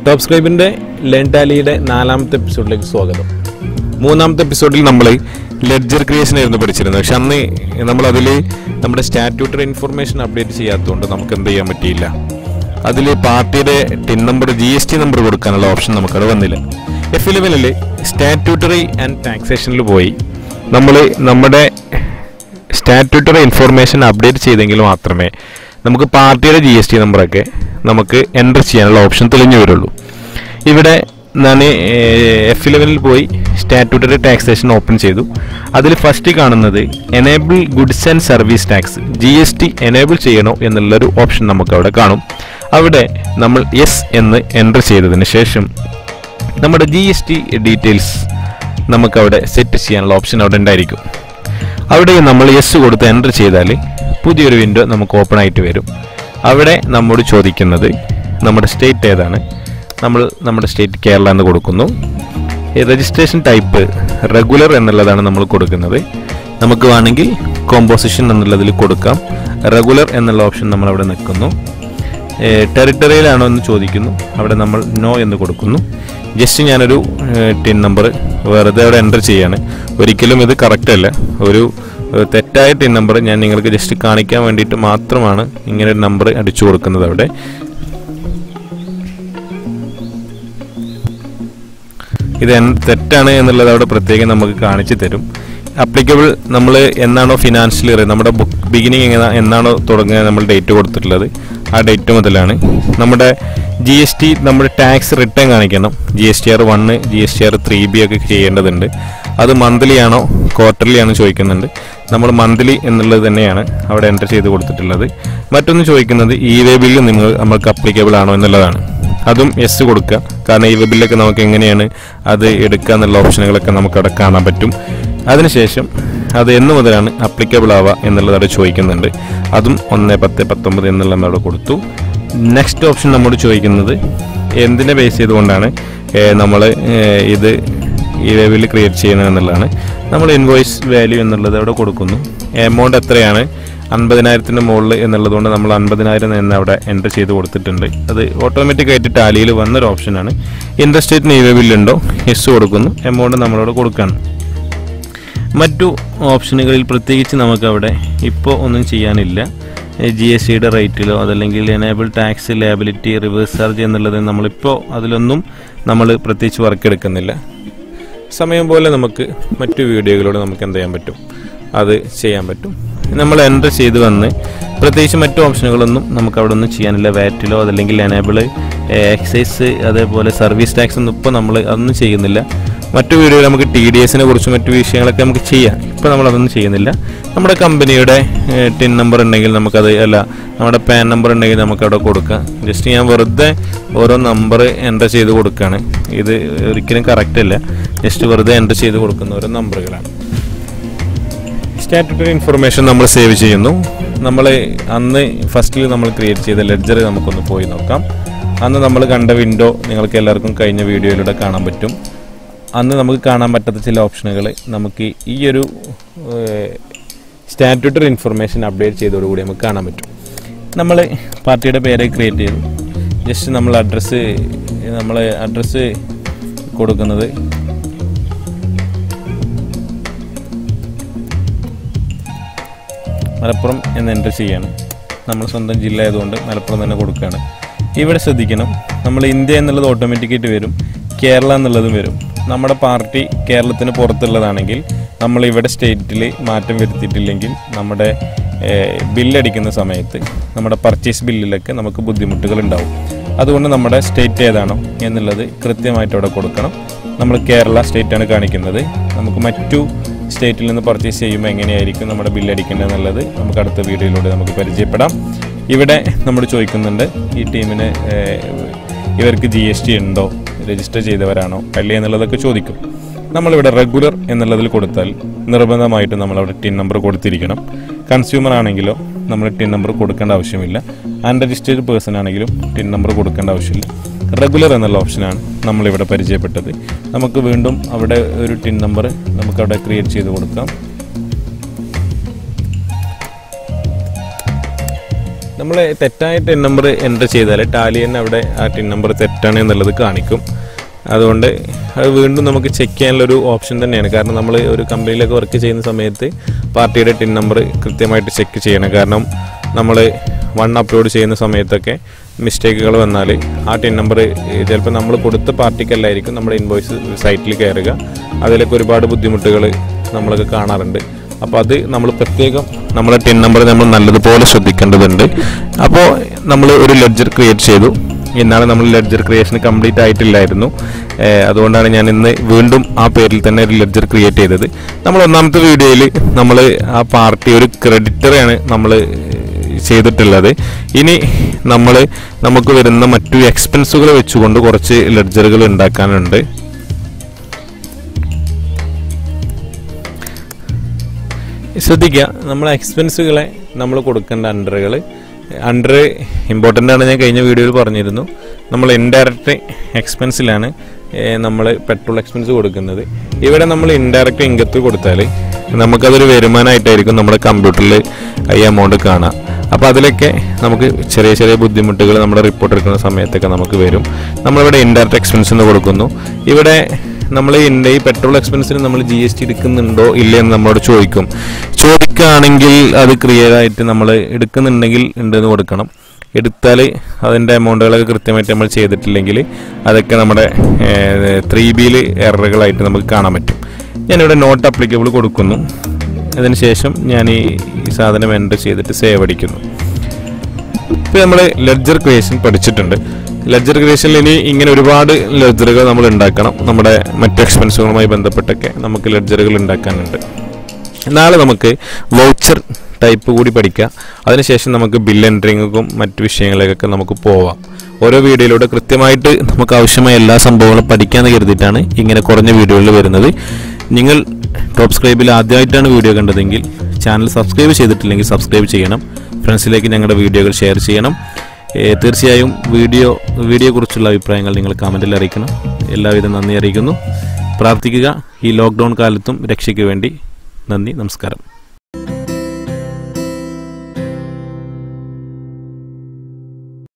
top സ്ക്രൈബിൻ്റെ learn ടാലിയുടെ നാലാമത്തെ എപ്പിസോഡിലേക്ക് സ്വാഗതം മൂന്നാമത്തെ എപ്പിസോഡിൽ നമ്മൾ ലെഡ്ജർ ക്രിയേഷൻ ആയിരുന്നു പഠിച്ചിരുന്നത് പക്ഷെ അന്ന് നമ്മൾ അതിൽ നമ്മുടെ സ്റ്റാറ്റ്യൂട്ടറി ഇൻഫർമേഷൻ അപ്ഡേറ്റ് ചെയ്യാത്തതുകൊണ്ട് നമുക്ക് എന്ത് ചെയ്യാൻ പറ്റിയില്ല അതിൽ പാർട്ടിയുടെ TIN number G S T number കൊടുക്കാനുള്ള ഓപ്ഷൻ നമുക്കത് വന്നില്ല എഫ് ഇലവനിൽ സ്റ്റാറ്റ്യൂട്ടറി ആൻഡ് ടാക്സേഷനിൽ പോയി നമ്മൾ നമ്മുടെ സ്റ്റാറ്റ്യൂട്ടറി ഇൻഫർമേഷൻ അപ്ഡേറ്റ് ചെയ്തെങ്കിൽ മാത്രമേ നമുക്ക് പാർട്ടിയുടെ ജി എസ് ടി നമ്പറൊക്കെ നമുക്ക് എൻ്റർ ചെയ്യാനുള്ള ഓപ്ഷൻ തെളിഞ്ഞു വരുള്ളൂ ഇവിടെ ഞാൻ എഫ് ഇലവനിൽ പോയി സ്റ്റാറ്റ്യൂട്ടറി ടാക്സേഷൻ ഓപ്പൺ ചെയ്തു അതിൽ ഫസ്റ്റ് കാണുന്നത് enable goods and service tax G S T enable ചെയ്യണോ എന്നുള്ളൊരു ഓപ്ഷൻ നമുക്ക് അവിടെ കാണും അവിടെ നമ്മൾ യെസ് എന്ന് എൻ്റർ ചെയ്തതിന് ശേഷം നമ്മുടെ ജി എസ് ടി ഡീറ്റെയിൽസ് നമുക്കവിടെ സെറ്റ് ചെയ്യാനുള്ള ഓപ്ഷൻ അവിടെ ഉണ്ടായിരിക്കും അവിടെ നമ്മൾ യെസ് കൊടുത്ത് എൻ്റർ ചെയ്താൽ പുതിയൊരു വിൻഡോ നമുക്ക് ഓപ്പൺ ആയിട്ട് വരും അവിടെ നമ്മോട് ചോദിക്കുന്നത് നമ്മുടെ സ്റ്റേറ്റ് ഏതാണ് നമ്മൾ നമ്മുടെ സ്റ്റേറ്റ് കേരള എന്ന് കൊടുക്കുന്നു രജിസ്ട്രേഷൻ ടൈപ്പ് റെഗുലർ എന്നുള്ളതാണ് നമ്മൾ കൊടുക്കുന്നത് നമുക്ക് വേണമെങ്കിൽ കോമ്പോസിഷൻ എന്നുള്ളതിൽ കൊടുക്കാം റെഗുലർ എന്നുള്ള ഓപ്ഷൻ നമ്മൾ അവിടെ നിൽക്കുന്നു ടെറിട്ടറിയിലാണോ എന്ന് ചോദിക്കുന്നു അവിടെ നമ്മൾ നോ എന്ന് കൊടുക്കുന്നു ജസ്റ്റ് ഞാനൊരു ടിൻ നമ്പർ വെറുതെ അവിടെ എൻ്റർ ചെയ്യാണ് ഒരിക്കലും ഇത് കറക്റ്റ് അല്ല ഒരു ഏഹ്, തെറ്റായ ടിൻ നമ്പർ ഞാൻ നിങ്ങൾക്ക് ജസ്റ്റ് കാണിക്കാൻ വേണ്ടിയിട്ട് മാത്രമാണ് ഇങ്ങനെ ഒരു നമ്പർ അടിച്ചു കൊടുക്കുന്നത് അവിടെ ഇത് എൻ- തെറ്റാണ് എന്നുള്ളത് അവിടെ പ്രത്യേകം നമുക്ക് കാണിച്ചു തരും അപ്ലിക്കബിൾ നമ്മൾ എന്നാണോ ഫിനാൻഷ്യൽ ഇയർ നമ്മുടെ ബുക്ക് ബിഗിനിങ് എങ്ങനെ എന്നാണോ തുടങ്ങുക നമ്മൾ ഡേറ്റ് കൊടുത്തിട്ടുള്ളത് ആ ഡേറ്റ് മുതലാണ് നമ്മുടെ ജി എസ് ടി നമ്മുടെ ടാക്സ് റിട്ടേൺ കാണിക്കണം G S T R one G S T R three B ഒക്കെ ചെയ്യേണ്ടതുണ്ട് അത് മന്ത്ലി ആണോ ക്വാർട്ടർലി ആണോ ചോദിക്കുന്നുണ്ട് നമ്മൾ മന്ത്ലി എന്നുള്ളത് തന്നെയാണ് അവിടെ എൻ്റർ ചെയ്ത് കൊടുത്തിട്ടുള്ളത് മറ്റൊന്ന് ചോദിക്കുന്നത് ഇ വേ ബില്ല് നിങ്ങൾ നമ്മൾക്ക് അപ്ലിക്കബിൾ ആണോ എന്നുള്ളതാണ് അതും എസ് കൊടുക്കുക കാരണം ഈ വെബിലൊക്കെ നമുക്ക് എങ്ങനെയാണ് അത് എടുക്കുക എന്നുള്ള ഓപ്ഷനുകളൊക്കെ നമുക്ക് അവിടെ കാണാൻ പറ്റും അതിനുശേഷം അത് എന്ന് മുതലാണ് അപ്ലിക്കബിൾ ആവുക എന്നുള്ളത് അവിടെ ചോദിക്കുന്നുണ്ട് അതും ഒന്ന് പത്ത് പത്തൊമ്പത് എന്നുള്ള നമ്മൾ അവിടെ കൊടുത്തു നെക്സ്റ്റ് ഓപ്ഷൻ നമ്മോട് ചോദിക്കുന്നത് എന്തിനെ ബേസ് ചെയ്തുകൊണ്ടാണ് നമ്മൾ ഇത് ഈ വെബിൽ ക്രിയേറ്റ് ചെയ്യുന്നത് എന്നുള്ളതാണ് നമ്മൾ ഇൻവോയ്സ് വാല്യൂ എന്നുള്ളത് അവിടെ കൊടുക്കുന്നു എമൗണ്ട് എത്രയാണ് അൻപതിനായിരത്തിന് മുകളിൽ എന്നുള്ളതുകൊണ്ട് നമ്മൾ അൻപതിനായിരം എന്ന് അവിടെ എൻ്റർ ചെയ്ത് കൊടുത്തിട്ടുണ്ട് അത് ഓട്ടോമാറ്റിക് ആയിട്ട് ടാലിയിൽ വന്നൊരു ഓപ്ഷനാണ് ഇൻട്രസ്റ്റ് റേറ്റ് നെയ്വ ബില്ലുണ്ടോ എസ് കൊടുക്കുന്നു എമൗണ്ട് നമ്മളവിടെ കൊടുക്കുകയാണ് മറ്റു ഓപ്ഷനുകളിൽ പ്രത്യേകിച്ച് നമുക്കവിടെ ഇപ്പോൾ ഒന്നും ചെയ്യാനില്ല ജി എസ് സിയുടെ റേറ്റിലോ അതല്ലെങ്കിൽ enable tax liability reverse charge എന്നുള്ളത് നമ്മളിപ്പോൾ അതിലൊന്നും നമ്മൾ പ്രത്യേകിച്ച് വർക്ക് എടുക്കുന്നില്ല സമയം പോലെ നമുക്ക് മറ്റു വീഡിയോകളിലൂടെ നമുക്ക് എന്ത് ചെയ്യാൻ പറ്റും അത് ചെയ്യാൻ പറ്റും നമ്മൾ എൻ്റർ ചെയ്ത് വന്ന് പ്രത്യേകിച്ച് മറ്റു ഓപ്ഷനുകളൊന്നും നമുക്ക് അവിടെ ഒന്നും ചെയ്യാനില്ല വാറ്റിലോ അതല്ലെങ്കിൽ എനേബിൾ എക്സൈസ് അതേപോലെ സർവീസ് ടാക്സ് ഒന്നും ഇപ്പോൾ നമ്മൾ അതൊന്നും ചെയ്യുന്നില്ല മറ്റു വീഡിയോയിൽ നമുക്ക് ടി ഡി എസിനെ കുറിച്ച് മറ്റു വിഷയങ്ങളൊക്കെ നമുക്ക് ചെയ്യാം ഇപ്പോൾ നമ്മൾ അതൊന്നും ചെയ്യുന്നില്ല നമ്മുടെ കമ്പനിയുടെ ടിൻ നമ്പർ ഉണ്ടെങ്കിൽ നമുക്കത് അല്ല നമ്മുടെ പാൻ നമ്പർ ഉണ്ടെങ്കിൽ നമുക്ക് അവിടെ കൊടുക്കാം ജസ്റ്റ് ഞാൻ വെറുതെ ഓരോ നമ്പർ എൻ്റർ ചെയ്ത് കൊടുക്കുകയാണ് ഇത് ഒരിക്കലും കറക്റ്റ് അല്ല ജസ്റ്റ് വെറുതെ എൻ്റർ ചെയ്ത് കൊടുക്കുന്ന ഓരോ നമ്പറുകളാണ് സ്റ്റാറ്റുട്ടറി ഇൻഫർമേഷൻ നമ്മൾ സേവ് ചെയ്യുന്നു നമ്മൾ അന്ന് ഫസ്റ്റിൽ നമ്മൾ ക്രിയേറ്റ് ചെയ്ത ലെഡ്ജർ നമുക്കൊന്ന് പോയി നോക്കാം അന്ന് നമ്മൾ കണ്ട വിൻഡോ നിങ്ങൾക്ക് എല്ലാവർക്കും കഴിഞ്ഞ വീഡിയോയിലൂടെ കാണാൻ പറ്റും അന്ന് നമുക്ക് കാണാൻ പറ്റാത്ത ചില ഓപ്ഷനുകൾ നമുക്ക് ഈ ഒരു സ്റ്റാറ്റുട്ടറി ഇൻഫർമേഷൻ അപ്ഡേറ്റ് ചെയ്തതോടുകൂടി നമുക്ക് കാണാൻ പറ്റും നമ്മൾ പാർട്ടിയുടെ പേര് ക്രിയേറ്റ് ചെയ്തു ജസ്റ്റ് നമ്മൾ അഡ്രസ്സ് നമ്മൾ അഡ്രസ്സ് കൊടുക്കുന്നത് മലപ്പുറം എന്ന് എൻ്റർ ചെയ്യാണ് നമ്മൾ സ്വന്തം ജില്ല ആയതുകൊണ്ട് മലപ്പുറം തന്നെ കൊടുക്കുകയാണ് ഇവിടെ ശ്രദ്ധിക്കണം നമ്മൾ ഇന്ത്യ എന്നുള്ളത് ഓട്ടോമാറ്റിക്കായിട്ട് വരും കേരള എന്നുള്ളതും വരും നമ്മുടെ പാർട്ടി കേരളത്തിന് പുറത്തുള്ളതാണെങ്കിൽ നമ്മൾ ഇവിടെ സ്റ്റേറ്റിൽ മാറ്റം വരുത്തിയിട്ടില്ലെങ്കിൽ നമ്മുടെ ബില്ലടിക്കുന്ന സമയത്ത് നമ്മുടെ പർച്ചേസ് ബില്ലിലൊക്കെ നമുക്ക് ബുദ്ധിമുട്ടുകൾ ഉണ്ടാവും അതുകൊണ്ട് നമ്മുടെ സ്റ്റേറ്റ് ഏതാണോ എന്നുള്ളത് കൃത്യമായിട്ട് അവിടെ കൊടുക്കണം നമ്മൾ കേരള സ്റ്റേറ്റാണ് കാണിക്കുന്നത് നമുക്ക് മറ്റു സ്റ്റേറ്റിൽ നിന്ന് പർച്ചേസ് ചെയ്യുമ്പോൾ എങ്ങനെയായിരിക്കും നമ്മുടെ ബില്ല് അടിക്കേണ്ടത് എന്നുള്ളത് നമുക്ക് അടുത്ത വീഡിയോയിലൂടെ നമുക്ക് പരിചയപ്പെടാം ഇവിടെ നമ്മൾ ചോദിക്കുന്നുണ്ട് ഈ ടീമിന് ഏഹ്, ഇവർക്ക് ജി എസ് ടി ഉണ്ടോ രജിസ്റ്റർ ചെയ്തവരാണോ അല്ലേ എന്നുള്ളതൊക്കെ ചോദിക്കും നമ്മളിവിടെ റെഗുലർ എന്നുള്ളതിൽ കൊടുത്താൽ നിർബന്ധമായിട്ട് നമ്മളവിടെ ടിൻ നമ്പർ കൊടുത്തിരിക്കണം കൺസ്യൂമർ ആണെങ്കിലോ നമ്മൾ ടിൻ നമ്പർ കൊടുക്കേണ്ട ആവശ്യമില്ല അൺരജിസ്റ്റേർഡ് പേഴ്സൺ ആണെങ്കിലും ടിൻ നമ്പർ കൊടുക്കേണ്ട ആവശ്യമില്ല റെഗുലർ എന്നുള്ള ഓപ്ഷനാണ് നമ്മളിവിടെ പരിചയപ്പെട്ടത് നമുക്ക് വീണ്ടും അവിടെ ഒരു ടിൻ നമ്പർ നമുക്കവിടെ ക്രിയേറ്റ് ചെയ്ത് കൊടുക്കാം നമ്മൾ തെറ്റായ ടിൻ നമ്പർ എൻ്റർ ചെയ്താൽ ടാലി തന്നെ അവിടെ ആ ടിൻ നമ്പർ തെറ്റാണ് എന്നുള്ളത് കാണിക്കും അതുകൊണ്ട് അത് വീണ്ടും നമുക്ക് ചെക്ക് ചെയ്യാനുള്ളൊരു ഓപ്ഷൻ തന്നെയാണ് കാരണം നമ്മൾ ഒരു കമ്പനിയിലൊക്കെ വർക്ക് ചെയ്യുന്ന സമയത്ത് പാർട്ടിയുടെ ടിൻ നമ്പർ കൃത്യമായിട്ട് ചെക്ക് ചെയ്യണം കാരണം നമ്മൾ വൺ അപ്ലോഡ് ചെയ്യുന്ന സമയത്തൊക്കെ മിസ്റ്റേക്കുകൾ വന്നാൽ ആ ടിൻ നമ്പർ ചിലപ്പോൾ നമ്മൾ കൊടുത്ത പാർട്ടിക്കല്ലായിരിക്കും നമ്മുടെ ഇൻവോയ്സ് സൈറ്റിൽ കയറുക അതിലൊക്കെ ഒരുപാട് ബുദ്ധിമുട്ടുകൾ നമ്മളൊക്കെ കാണാറുണ്ട് അപ്പോൾ അത് നമ്മൾ പ്രത്യേകം നമ്മുടെ ടിൻ നമ്പർ നമ്മൾ നല്ലതുപോലെ ശ്രദ്ധിക്കേണ്ടതുണ്ട് അപ്പോൾ നമ്മൾ ഒരു ലെഡ്ജർ ക്രിയേറ്റ് ചെയ്തു ഇന്നാണ് നമ്മൾ ലെഡ്ജർ ക്രിയേഷൻ കംപ്ലീറ്റ് ആയിട്ടില്ലായിരുന്നു ഏഹ് അതുകൊണ്ടാണ് ഞാൻ ഇന്ന് വീണ്ടും ആ പേരിൽ തന്നെ ഒരു ലെഡ്ജർ ക്രിയേറ്റ് ചെയ്തത് നമ്മൾ ഒന്നാമത്തെ വീഡിയോയിൽ നമ്മൾ ആ പാർട്ടി ഒരു ക്രെഡിറ്ററാണ് നമ്മൾ ചെയ്തിട്ടുള്ളത് ഇനി നമ്മൾ നമുക്ക് വരുന്ന മറ്റു എക്സ്പെൻസുകൾ വെച്ചുകൊണ്ട് കുറച്ച് ലെഡ്ജറുകൾ ഉണ്ടാക്കാനുണ്ട് ശ്രദ്ധിക്കുക നമ്മളെ എക്സ്പെൻസുകളെ നമ്മൾ കൊടുക്കേണ്ട അണ്ടറുകൾ അണ്ടർ ഇമ്പോർട്ടൻ്റ് ആണ് ഞാൻ കഴിഞ്ഞ വീഡിയോയിൽ പറഞ്ഞിരുന്നു നമ്മൾ ഇൻഡയറക്റ്റ് എക്സ്പെൻസിലാണ് നമ്മൾ പെട്രോൾ എക്സ്പെൻസ് കൊടുക്കുന്നത് ഇവിടെ നമ്മൾ ഇൻഡയറക്റ്റ് ഇൻകത്ത് കൊടുത്താൽ നമുക്കതൊരു വരുമാനമായിട്ടായിരിക്കും നമ്മുടെ കമ്പ്യൂട്ടറിൽ ഈ എമൗണ്ട് കാണാം അപ്പോൾ അതിലൊക്കെ നമുക്ക് ചെറിയ ചെറിയ ബുദ്ധിമുട്ടുകൾ നമ്മുടെ റിപ്പോർട്ട് എടുക്കുന്ന സമയത്തൊക്കെ നമുക്ക് വരും നമ്മളിവിടെ ഇൻഡയറക്റ്റ് എക്സ്പെൻസ് എന്ന് കൊടുക്കുന്നു ഇവിടെ നമ്മൾ ഇതിൻ്റെ ഈ പെട്രോൾ എക്സ്പെൻസിന് നമ്മൾ ജി എസ് ടി എടുക്കുന്നുണ്ടോ ഇല്ലേ എന്ന് നമ്മളോട് ചോദിക്കും ചോദിക്കുകയാണെങ്കിൽ അത് ക്ലിയർ ആയിട്ട് നമ്മൾ എടുക്കുന്നുണ്ടെങ്കിൽ ഉണ്ടെന്ന് കൊടുക്കണം എടുത്താൽ അതിൻ്റെ എമൗണ്ടുകളൊക്കെ കൃത്യമായിട്ട് നമ്മൾ ചെയ്തിട്ടില്ലെങ്കിൽ അതൊക്കെ നമ്മുടെ ത്രീ ബിയിൽ എററുകളായിട്ട് നമുക്ക് കാണാൻ പറ്റും ഞാനിവിടെ നോട്ട് അപ്ലിക്കബിൾ കൊടുക്കുന്നു അതിനുശേഷം ഞാൻ ഈ ഈ സാധനം എൻ്റർ ചെയ്തിട്ട് സേവ് അടിക്കുന്നു ഇപ്പോൾ നമ്മൾ ലെഡ്ജർ ക്രിയേഷൻ പഠിച്ചിട്ടുണ്ട് ലെഡ്ജർ ക്രിയേഷനിൽ ഇനി ഇങ്ങനെ ഒരുപാട് ലെഡ്ജറുകൾ നമ്മൾ ഉണ്ടാക്കണം നമ്മുടെ മറ്റ് എക്സ്പെൻസുകളുമായി ബന്ധപ്പെട്ടൊക്കെ നമുക്ക് ലെഡ്ജറുകൾ ഉണ്ടാക്കാനുണ്ട് നാളെ നമുക്ക് വൗച്ചർ ടൈപ്പ് കൂടി പഠിക്കാം അതിനുശേഷം നമുക്ക് ബിൽ എൻട്രിങ്ങും മറ്റു വിഷയങ്ങളിലേക്കൊക്കെ നമുക്ക് പോവാം ഓരോ വീഡിയോയിലൂടെ കൃത്യമായിട്ട് നമുക്ക് ആവശ്യമായ എല്ലാ സംഭവങ്ങളും പഠിക്കാമെന്ന് കരുതിയിട്ടാണ് ഇങ്ങനെ കുറഞ്ഞ വീഡിയോകളിൽ വരുന്നത് നിങ്ങൾ ടോപ്പ് സ്ക്രൈബിൽ ആദ്യമായിട്ടാണ് വീഡിയോ കണ്ടതെങ്കിൽ ചാനൽ സബ്സ്ക്രൈബ് ചെയ്തിട്ടില്ലെങ്കിൽ സബ്സ്ക്രൈബ് ചെയ്യണം ഫ്രണ്ട്സിലേക്ക് ഞങ്ങളുടെ വീഡിയോകൾ ഷെയർ ചെയ്യണം ഏ, തീർച്ചയായും വീഡിയോ വീഡിയോയെക്കുറിച്ചുള്ള അഭിപ്രായങ്ങൾ നിങ്ങൾ കമൻറ്റിൽ അറിയിക്കണം എല്ലാവിധ നന്ദി അറിയിക്കുന്നു പ്രാർത്ഥിക്കുക ഈ ലോക്ക്ഡൗൺ കാലത്തും രക്ഷയ്ക്ക് വേണ്ടി നന്ദി നമസ്കാരം